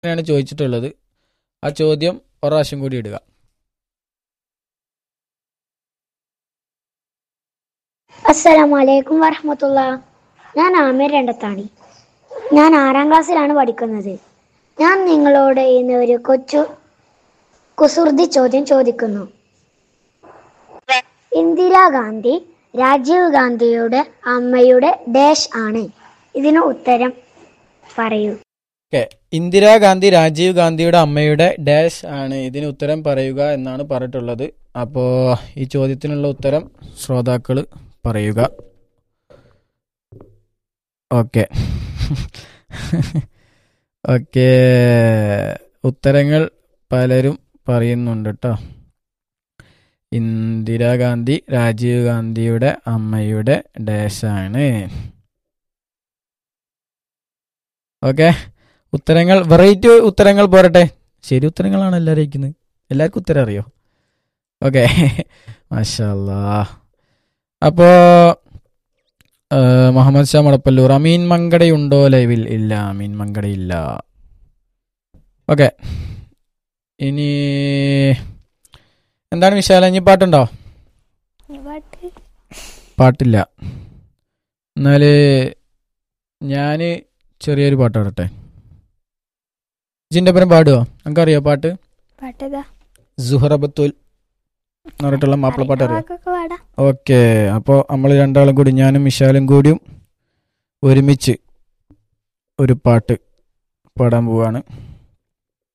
അങ്ങനെയാണ് ചോദിച്ചിട്ടുള്ളത് ആ ചോദ്യം ഒരു പ്രാവശ്യം കൂടി ഇടുക അസ്സലാമു അലൈക്കും വറഹമത്തുള്ള ഞാൻ ആമിർ രണ്ടത്താണി ഞാൻ ആറാം ക്ലാസ്സിലാണ് പഠിക്കുന്നത് ഞാൻ നിങ്ങളോട് ഇന്ന് ഒരു കൊച്ചു കുസൃതി ചോദ്യം ചോദിക്കുന്നു ഇന്ദിരാഗാന്ധി രാജീവ് ഗാന്ധിയുടെ അമ്മയുടെ ഡാഷ് ആണ് ഇതിന് ഉത്തരം പറയൂ ഓക്കെ ഇന്ദിരാഗാന്ധി രാജീവ് ഗാന്ധിയുടെ അമ്മയുടെ ഡാഷ് ആണ് ഇതിന് ഉത്തരം പറയുക എന്നാണ് പറഞ്ഞിട്ടുള്ളത് അപ്പോൾ ഈ ചോദ്യത്തിനുള്ള ഉത്തരം ശ്രോതാക്കൾ പറയുക ഓക്കെ ഓക്കെ ഉത്തരങ്ങൾ പലരും പറയുന്നുണ്ട് കേട്ടോ ഇന്ദിരാഗാന്ധി രാജീവ് ഗാന്ധിയുടെ അമ്മയുടെ ഡാഷ് ആണ് ഓക്കെ ഉത്തരങ്ങൾ വെറൈറ്റി ഉത്തരങ്ങൾ പോരട്ടെ ശരി ഉത്തരങ്ങളാണ് എല്ലാവരും അയക്കുന്നത് എല്ലാവർക്കും ഉത്തരം അറിയോ ഓക്കെ മാഷല്ലാ അപ്പോ ആ, മുഹമ്മദ് ഷാ മടപ്പല്ലൂർ അമീൻ മങ്കടയുണ്ടോ ലൈവിൽ ഇല്ല അമീൻ മങ്കടയില്ല ഓക്കെ ഇനി എന്താണ് വിശാല ഇനി പാട്ടുണ്ടോ പാട്ടില്ല എന്നാല് ഞാന് ചെറിയൊരു പാട്ട് പാടട്ടെ ജിന്റെ പരം പാടുവോ നമുക്കറിയോ പാട്ട് പാട്ടേതാ സുഹറബത്തുൽ എന്ന് പറഞ്ഞിട്ടുള്ള മാപ്പിളപ്പാട്ട് അറിയാം വാക്കൊക്കെ പാടാ ഓക്കെ അപ്പോൾ നമ്മൾ രണ്ടാളും കൂടി ഞാനും വിശാലും കൂടിയും ഒരുമിച്ച് ഒരു പാട്ട് പാടാൻ പോവാണ്